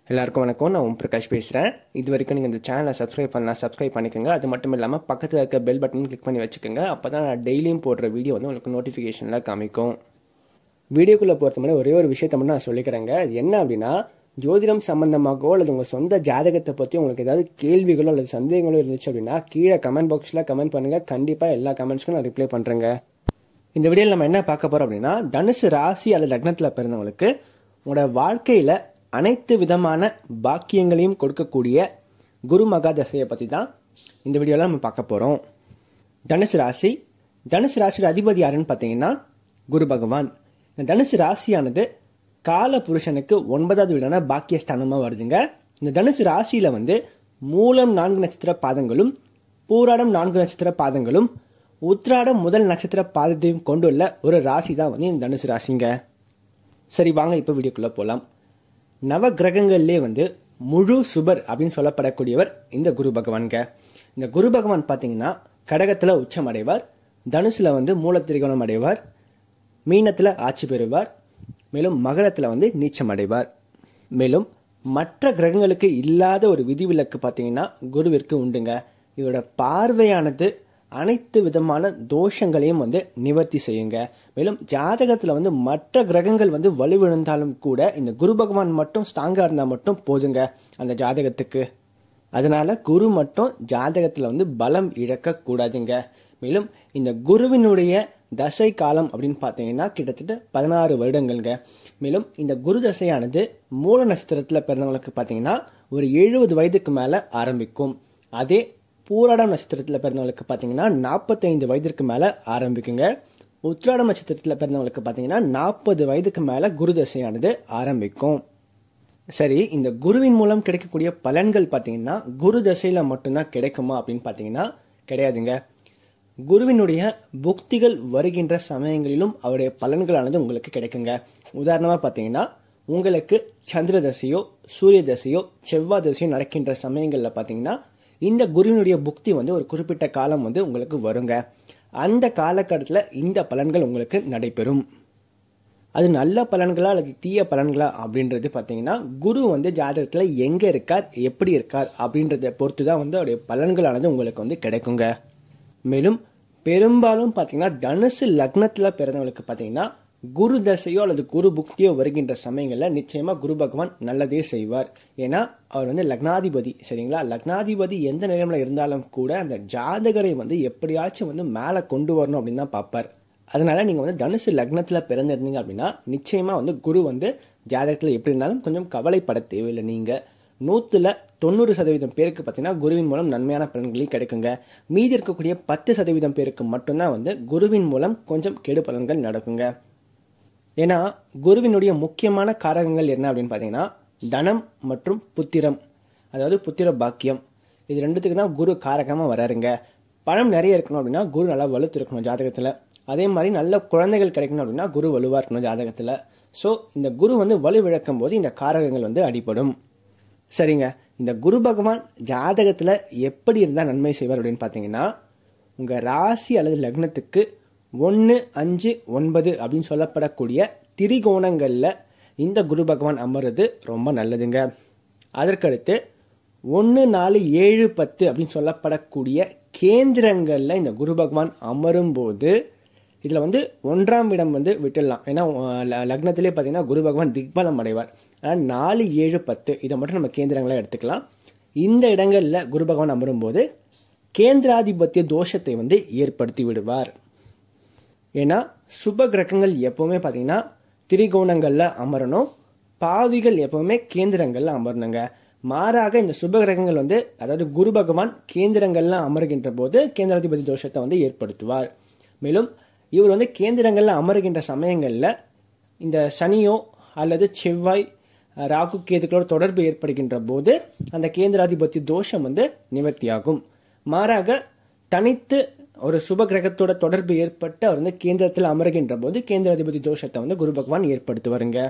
எல்லாருக்கும் வணக்கம் நான் ஓம் பிரகாஷ் பேசுகிறேன் இது வரைக்கும் நீங்கள் இந்த சேனலை சப்ஸ்கிரைப் பண்ணலாம் சப்ஸ்கிரைப் பண்ணிக்கோங்க அது மட்டும் இல்லாமல் பக்கத்தில் இருக்க பெல் பட்டன் கிளிக் பண்ணி வச்சுக்கோங்க அப்போ தான் நான் டெய்லியும் போடுற வீடியோ வந்து உங்களுக்கு நோட்டிஃபிகேஷனில் காமிக்கும் வீடியோக்குள்ளே போகிறது முன்னாடி ஒரே ஒரு விஷயத்தை மட்டும் நான் சொல்லிக்கிறேங்க அது என்ன அப்படின்னா ஜோதிடம் சம்பந்தமாகவோ அல்லது உங்கள் சொந்த ஜாதகத்தை பற்றி உங்களுக்கு ஏதாவது கேள்விகளோ அல்லது சந்தேகங்களோ இருந்துச்சு அப்படின்னா கீழே கமெண்ட் பாக்ஸில் கமெண்ட் பண்ணுங்கள் கண்டிப்பாக எல்லா கமெண்ட்ஸ்க்கும் நான் ரிப்ளை பண்ணுறேங்க இந்த வீடியோவில் நம்ம என்ன பார்க்க போறோம் அப்படின்னா தனுசு ராசி அல்லது லக்னத்தில் பிறந்தவங்களுக்கு உங்களோட வாழ்க்கையில் அனைத்து விதமான பாக்கியங்களையும் கொடுக்கக்கூடிய குரு மகா தசையை பற்றி தான் இந்த வீடியோவில் நம்ம பார்க்க போகிறோம் தனுசு ராசி தனுசு ராசியோட அதிபதி யாருன்னு பார்த்தீங்கன்னா குரு பகவான் இந்த தனுசு ராசியானது கால புருஷனுக்கு ஒன்பதாவது வீடான பாக்கியஸ்தானமாக வருதுங்க இந்த தனுசு ராசியில் வந்து மூலம் நான்கு நட்சத்திர பாதங்களும் பூராடம் நான்கு நட்சத்திர பாதங்களும் உத்ராடம் முதல் நட்சத்திர பாதத்தையும் கொண்டுள்ள ஒரு ராசி தான் வந்து இந்த தனுசு ராசிங்க சரி வாங்க இப்போ வீடியோக்குள்ளே போகலாம் நவ கிரகங்கள்லே வந்து முழு சுபர் அப்படின்னு சொல்லப்படக்கூடியவர் இந்த குரு பகவான்க இந்த குரு பகவான் பார்த்தீங்கன்னா கடகத்தில் உச்சம் அடைவார் தனுசுல வந்து மூலத்திரிகோணம் அடைவார் மீனத்தில் ஆட்சி பெறுவார் மேலும் மகரத்தில் வந்து நீச்சம் அடைவார் மேலும் மற்ற கிரகங்களுக்கு இல்லாத ஒரு விதிவிலக்கு பார்த்தீங்கன்னா குருவிற்கு உண்டுங்க இதோட பார்வையானது அனைத்து விதமான தோஷங்களையும் வந்து நிவர்த்தி செய்யுங்க மேலும் ஜாதகத்தில் வந்து மற்ற கிரகங்கள் வந்து வலுவிழந்தாலும் கூட இந்த குரு பகவான் மட்டும் ஸ்ட்ராங்காக இருந்தால் மட்டும் போதுங்க அந்த ஜாதகத்துக்கு அதனால குரு மட்டும் ஜாதகத்தில் வந்து பலம் இழக்க கூடாதுங்க மேலும் இந்த குருவினுடைய தசை காலம் அப்படின்னு பார்த்தீங்கன்னா கிட்டத்தட்ட பதினாறு வருடங்கள்ங்க மேலும் இந்த குரு தசையானது மூல நட்சத்திரத்தில் பிறந்தவங்களுக்கு பார்த்தீங்கன்னா ஒரு எழுபது வயதுக்கு மேலே ஆரம்பிக்கும் அதே பூராடம் நட்சத்திரத்தில் பிறந்தவங்களுக்கு பார்த்தீங்கன்னா நாற்பத்தைந்து வயதிற்கு மேலே ஆரம்பிக்குங்க உத்திராடம் நட்சத்திரத்தில் பிறந்தவங்களுக்கு பார்த்தீங்கன்னா நாற்பது வயதுக்கு மேலே குரு தசையானது ஆரம்பிக்கும் சரி இந்த குருவின் மூலம் கிடைக்கக்கூடிய பலன்கள் பார்த்தீங்கன்னா குரு தசையில் மட்டும்தான் கிடைக்குமா அப்படின்னு பார்த்தீங்கன்னா கிடையாதுங்க குருவினுடைய புக்திகள் வருகின்ற சமயங்களிலும் அவருடைய பலன்களானது உங்களுக்கு கிடைக்குங்க உதாரணமாக பார்த்தீங்கன்னா உங்களுக்கு சந்திர தசையோ சூரிய தசையோ செவ்வாய் தசையோ நடக்கின்ற சமயங்களில் பார்த்தீங்கன்னா இந்த குருவினுடைய புக்தி வந்து ஒரு குறிப்பிட்ட காலம் வந்து உங்களுக்கு வருங்க அந்த காலகட்டத்தில் இந்த பலன்கள் உங்களுக்கு நடைபெறும் அது நல்ல பலன்களா அல்லது தீய பலன்களா அப்படின்றது பார்த்தீங்கன்னா குரு வந்து ஜாதகத்தில் எங்கே இருக்கார் எப்படி இருக்கார் அப்படின்றத பொறுத்து தான் வந்து அவருடைய பலன்களானது உங்களுக்கு வந்து கிடைக்குங்க மேலும் பெரும்பாலும் பார்த்தீங்கன்னா தனுசு லக்னத்தில் பிறந்தவங்களுக்கு பார்த்தீங்கன்னா குரு தசையோ அல்லது குரு புக்தியோ வருகின்ற சமயங்களில் நிச்சயமாக குரு பகவான் நல்லதே செய்வார் ஏன்னா அவர் வந்து லக்னாதிபதி சரிங்களா லக்னாதிபதி எந்த நிலைமையில் இருந்தாலும் கூட அந்த ஜாதகரை வந்து எப்படியாச்சும் வந்து மேலே கொண்டு வரணும் அப்படின்னு தான் பார்ப்பார் அதனால நீங்கள் வந்து தனுசு லக்னத்தில் பிறந்திருந்தீங்க அப்படின்னா நிச்சயமாக வந்து குரு வந்து ஜாதகத்தில் எப்படி இருந்தாலும் கொஞ்சம் கவலைப்பட தேவையில்லை நீங்கள் நூற்றில் தொண்ணூறு சதவீதம் பேருக்கு பார்த்தீங்கன்னா குருவின் மூலம் நன்மையான பலன்களே கிடைக்குங்க மீதி இருக்கக்கூடிய பத்து சதவீதம் பேருக்கு மட்டும்தான் வந்து குருவின் மூலம் கொஞ்சம் கெடு பலன்கள் நடக்குங்க ஏன்னா குருவினுடைய முக்கியமான காரகங்கள் என்ன அப்படின்னு பார்த்தீங்கன்னா தனம் மற்றும் புத்திரம் அதாவது புத்திர பாக்கியம் இது ரெண்டுத்துக்கு தான் குரு காரகமாக வராருங்க பணம் நிறைய இருக்கணும் அப்படின்னா குரு நல்லா வலுத்து இருக்கணும் ஜாதகத்தில் அதே மாதிரி நல்ல குழந்தைகள் கிடைக்கணும் அப்படின்னா குரு வலுவாக இருக்கணும் ஜாதகத்தில் ஸோ இந்த குரு வந்து வலு விளக்கும் போது இந்த காரகங்கள் வந்து அடிபடும் சரிங்க இந்த குரு பகவான் ஜாதகத்தில் எப்படி இருந்தால் நன்மை செய்வார் அப்படின்னு பார்த்தீங்கன்னா உங்கள் ராசி அல்லது லக்னத்துக்கு ஒன்று அஞ்சு ஒன்பது அப்படின்னு சொல்லப்படக்கூடிய திரிகோணங்களில் இந்த குரு பகவான் அமர்றது ரொம்ப நல்லதுங்க அதற்கடுத்து ஒன்று நாலு ஏழு பத்து அப்படின்னு சொல்லப்படக்கூடிய கேந்திரங்களில் இந்த குரு பகவான் அமரும் போது இதில் வந்து ஒன்றாம் இடம் வந்து விட்டுடலாம் ஏன்னா லக்னத்திலே பார்த்தீங்கன்னா குரு பகவான் திக்பலம் அடைவார் ஆனால் நாலு ஏழு பத்து இதை மட்டும் நம்ம கேந்திரங்களாக எடுத்துக்கலாம் இந்த இடங்களில் குரு பகவான் அமரும் போது கேந்திராதிபத்திய தோஷத்தை வந்து ஏற்படுத்தி விடுவார் ஏன்னா சுப கிரகங்கள் எப்பவுமே பார்த்தீங்கன்னா திரிகோணங்களில் அமரணும் பாவிகள் எப்பவுமே கேந்திரங்களில் அமரணுங்க மாறாக இந்த சுப கிரகங்கள் வந்து அதாவது குரு பகவான் கேந்திரங்கள்ல அமருகின்ற போது கேந்திராதிபதி தோஷத்தை வந்து ஏற்படுத்துவார் மேலும் இவர் வந்து கேந்திரங்கள்ல அமருகின்ற சமயங்களில் இந்த சனியோ அல்லது செவ்வாய் ராகு கேதுக்களோட தொடர்பு ஏற்படுகின்ற போது அந்த கேந்திராதிபதி தோஷம் வந்து நிவர்த்தியாகும் மாறாக தனித்து ஒரு சுப கிரகத்தோட தொடர்பு ஏற்பட்டு அவர் வந்து கேந்திரத்தில் அமருகின்ற போது கேந்திராதிபதி தோஷத்தை வந்து குரு பகவான் ஏற்படுத்துவாருங்க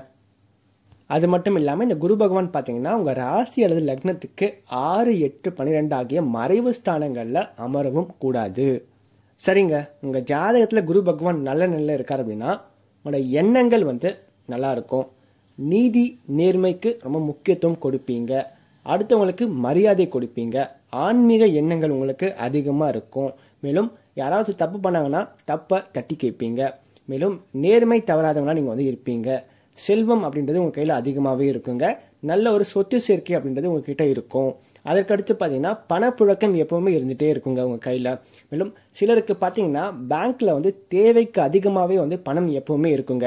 அது மட்டும் இல்லாமல் இந்த குரு பகவான் பார்த்தீங்கன்னா உங்கள் ராசி அல்லது லக்னத்துக்கு ஆறு எட்டு பன்னிரெண்டு ஆகிய மறைவு ஸ்தானங்களில் அமரவும் கூடாது சரிங்க உங்கள் ஜாதகத்தில் குரு பகவான் நல்ல நிலையில் இருக்கார் அப்படின்னா உங்களோட எண்ணங்கள் வந்து நல்லா இருக்கும் நீதி நேர்மைக்கு ரொம்ப முக்கியத்துவம் கொடுப்பீங்க அடுத்தவங்களுக்கு மரியாதை கொடுப்பீங்க ஆன்மீக எண்ணங்கள் உங்களுக்கு அதிகமாக இருக்கும் மேலும் யாராவது தப்பு பண்ணாங்கன்னா தப்பை தட்டி கேட்பீங்க மேலும் நேர்மை தவறாதவங்களா நீங்கள் வந்து இருப்பீங்க செல்வம் அப்படின்றது உங்கள் கையில் அதிகமாகவே இருக்குங்க நல்ல ஒரு சொத்து சேர்க்கை அப்படின்றது உங்ககிட்ட இருக்கும் அதற்கடுத்து பார்த்தீங்கன்னா பணப்புழக்கம் எப்பவுமே இருந்துகிட்டே இருக்குங்க உங்கள் கையில் மேலும் சிலருக்கு பார்த்தீங்கன்னா பேங்க்கில் வந்து தேவைக்கு அதிகமாகவே வந்து பணம் எப்பவுமே இருக்குங்க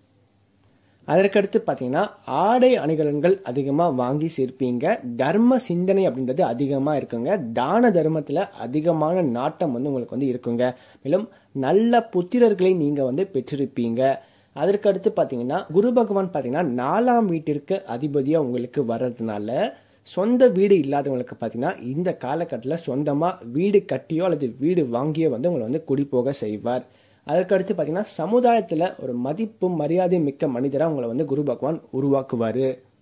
அதற்கடுத்து பார்த்தீங்கன்னா ஆடை அணிகலன்கள் அதிகமாக வாங்கி சேர்ப்பீங்க தர்ம சிந்தனை அப்படின்றது அதிகமாக இருக்குங்க தான தர்மத்தில் அதிகமான நாட்டம் வந்து உங்களுக்கு வந்து இருக்குங்க மேலும் நல்ல புத்திரர்களை நீங்கள் வந்து பெற்றிருப்பீங்க அதற்கடுத்து பார்த்தீங்கன்னா குரு பகவான் பார்த்தீங்கன்னா நாலாம் வீட்டிற்கு அதிபதியாக உங்களுக்கு வர்றதுனால சொந்த வீடு இல்லாதவங்களுக்கு பார்த்தீங்கன்னா இந்த காலகட்டத்தில் சொந்தமாக வீடு கட்டியோ அல்லது வீடு வாங்கியோ வந்து உங்களை வந்து குடி போக செய்வார் அதற்கடுத்து பார்த்தீங்கன்னா சமுதாயத்தில் ஒரு மதிப்பும் மரியாதை மிக்க மனிதராக உங்களை வந்து குரு பகவான் உருவாக்குவார்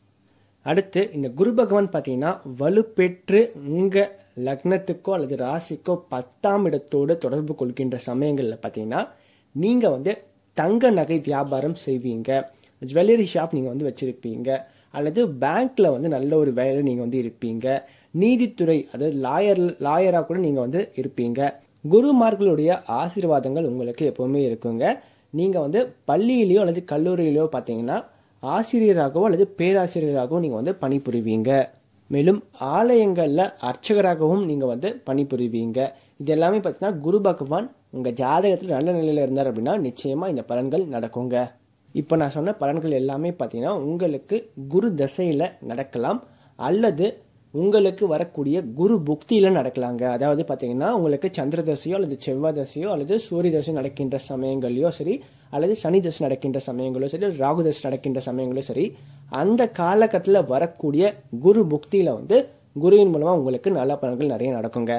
அடுத்து இந்த குரு பகவான் பார்த்தீங்கன்னா வலுப்பெற்று உங்கள் லக்னத்துக்கோ அல்லது ராசிக்கோ பத்தாம் இடத்தோடு தொடர்பு கொள்கின்ற சமயங்களில் பார்த்தீங்கன்னா நீங்கள் வந்து தங்க நகை வியாபாரம் செய்வீங்க ஜுவல்லரி ஷாப் நீங்கள் வந்து வச்சுருப்பீங்க அல்லது பேங்க்கில் வந்து நல்ல ஒரு வேலையில் நீங்கள் வந்து இருப்பீங்க நீதித்துறை அதாவது லாயர் லாயராக கூட நீங்கள் வந்து இருப்பீங்க குருமார்களுடைய ஆசீர்வாதங்கள் உங்களுக்கு எப்பவுமே இருக்குங்க நீங்கள் வந்து பள்ளியிலேயோ அல்லது கல்லூரியிலையோ பார்த்தீங்கன்னா ஆசிரியராகவோ அல்லது பேராசிரியராகவோ நீங்கள் வந்து பணிபுரிவீங்க மேலும் ஆலயங்களில் அர்ச்சகராகவும் நீங்கள் வந்து பணிபுரிவீங்க இது எல்லாமே பார்த்தீங்கன்னா குரு பகவான் உங்கள் ஜாதகத்தில் நல்ல நிலையில் இருந்தார் அப்படின்னா நிச்சயமாக இந்த பலன்கள் நடக்குங்க இப்போ நான் சொன்ன பலன்கள் எல்லாமே பார்த்தீங்கன்னா உங்களுக்கு குரு தசையில் நடக்கலாம் அல்லது உங்களுக்கு வரக்கூடிய குரு புக்தியில் நடக்கலாங்க அதாவது பார்த்தீங்கன்னா உங்களுக்கு சந்திர தசையோ அல்லது செவ்வாய் தசையோ அல்லது சூரிய தசை நடக்கின்ற சமயங்களையோ சரி அல்லது சனி தசை நடக்கின்ற சமயங்களோ சரி ராகு தசை நடக்கின்ற சமயங்களோ சரி அந்த காலகட்டத்தில் வரக்கூடிய குரு புக்தியில் வந்து குருவின் மூலமாக உங்களுக்கு நல்ல பலன்கள் நிறைய நடக்குங்க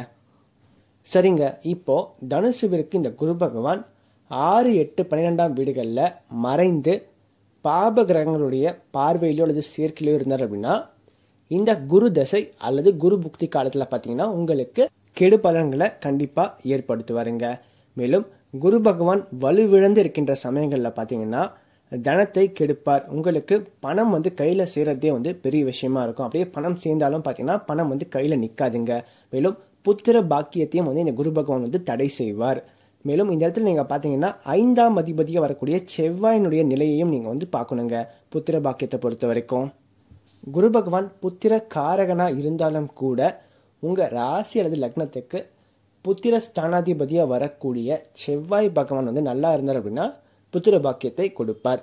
சரிங்க இப்போ தனுசுவிற்கு இந்த குரு பகவான் ஆறு எட்டு பன்னிரெண்டாம் வீடுகளில் மறைந்து பாப கிரகங்களுடைய பார்வையிலோ அல்லது சேர்க்கையிலோ இருந்தார் அப்படின்னா இந்த குரு தசை அல்லது குரு புக்தி காலத்தில் பார்த்தீங்கன்னா உங்களுக்கு கெடு பலன்களை கண்டிப்பாக ஏற்படுத்துவாருங்க மேலும் குரு பகவான் வலுவிழந்து இருக்கின்ற சமயங்களில் பார்த்தீங்கன்னா தனத்தை கெடுப்பார் உங்களுக்கு பணம் வந்து கையில் சேர்றதே வந்து பெரிய விஷயமா இருக்கும் அப்படியே பணம் சேர்ந்தாலும் பார்த்தீங்கன்னா பணம் வந்து கையில் நிற்காதுங்க மேலும் புத்திர பாக்கியத்தையும் வந்து இந்த குரு பகவான் வந்து தடை செய்வார் மேலும் இந்த இடத்துல நீங்கள் பார்த்தீங்கன்னா ஐந்தாம் அதிபதியாக வரக்கூடிய செவ்வாயினுடைய நிலையையும் நீங்கள் வந்து பார்க்கணுங்க புத்திர பாக்கியத்தை பொறுத்த வரைக்கும் குரு பகவான் புத்திர காரகனா இருந்தாலும் கூட உங்க ராசி அல்லது லக்னத்துக்கு புத்திர ஸ்தானாதிபதியா வரக்கூடிய செவ்வாய் பகவான் வந்து நல்லா இருந்தார் அப்படின்னா புத்திர பாக்கியத்தை கொடுப்பார்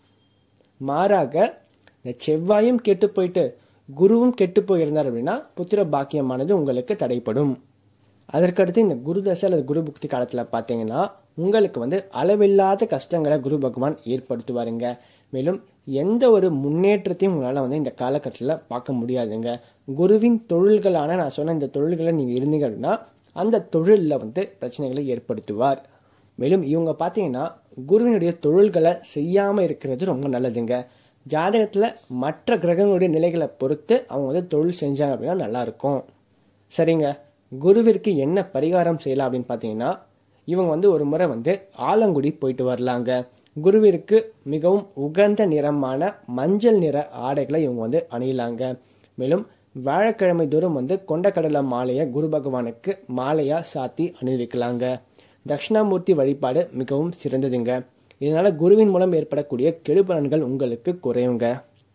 மாறாக இந்த செவ்வாயும் கெட்டு போயிட்டு குருவும் கெட்டு போயிருந்தார் அப்படின்னா புத்திர பாக்கியமானது உங்களுக்கு தடைப்படும் அதற்கடுத்து இந்த குரு தசை அல்லது குரு புக்தி காலத்தில் பார்த்தீங்கன்னா உங்களுக்கு வந்து அளவில்லாத கஷ்டங்களை குரு பகவான் ஏற்படுத்துவாருங்க மேலும் எந்த ஒரு முன்னேற்றத்தையும் உங்களால் வந்து இந்த காலகட்டத்தில் பார்க்க முடியாதுங்க குருவின் தொழில்களான நான் சொன்ன இந்த தொழில்களை நீங்கள் இருந்தீங்க அப்படின்னா அந்த தொழிலில் வந்து பிரச்சனைகளை ஏற்படுத்துவார் மேலும் இவங்க பார்த்தீங்கன்னா குருவினுடைய தொழில்களை செய்யாமல் இருக்கிறது ரொம்ப நல்லதுங்க ஜாதகத்தில் மற்ற கிரகங்களுடைய நிலைகளை பொறுத்து அவங்க வந்து தொழில் செஞ்சாங்க அப்படின்னா நல்லா இருக்கும் சரிங்க குருவிற்கு என்ன பரிகாரம் செய்யலாம் அப்படின்னு பார்த்தீங்கன்னா இவங்க வந்து ஒரு முறை வந்து ஆலங்குடி போயிட்டு வரலாங்க குருவிற்கு மிகவும் உகந்த நிறமான மஞ்சள் நிற ஆடைகளை இவங்க வந்து அணியலாங்க மேலும் வியாழக்கிழமை தூரம் வந்து கொண்டக்கடலை மாலையை குரு பகவானுக்கு மாலையா சாத்தி அணிவிக்கலாங்க தட்சிணாமூர்த்தி வழிபாடு மிகவும் சிறந்ததுங்க இதனால குருவின் மூலம் ஏற்படக்கூடிய கெடுபலன்கள் உங்களுக்கு குறையுங்க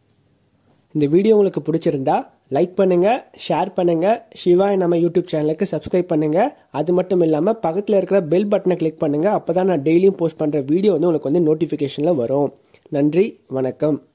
இந்த வீடியோ உங்களுக்கு பிடிச்சிருந்தா லைக் பண்ணுங்க ஷேர் பண்ணுங்க சிவாய் நம்ம யூடியூப் சேனலுக்கு சப்ஸ்கிரைப் பண்ணுங்க அது மட்டும் இல்லாமல் பக்கத்தில் இருக்கிற பெல் பட்டனை கிளிக் பண்ணுங்க அப்பதான் நான் டெய்லியும் போஸ்ட் பண்ணுற வீடியோ வந்து உங்களுக்கு வந்து நோட்டிஃபிகேஷனில் வரும் நன்றி வணக்கம்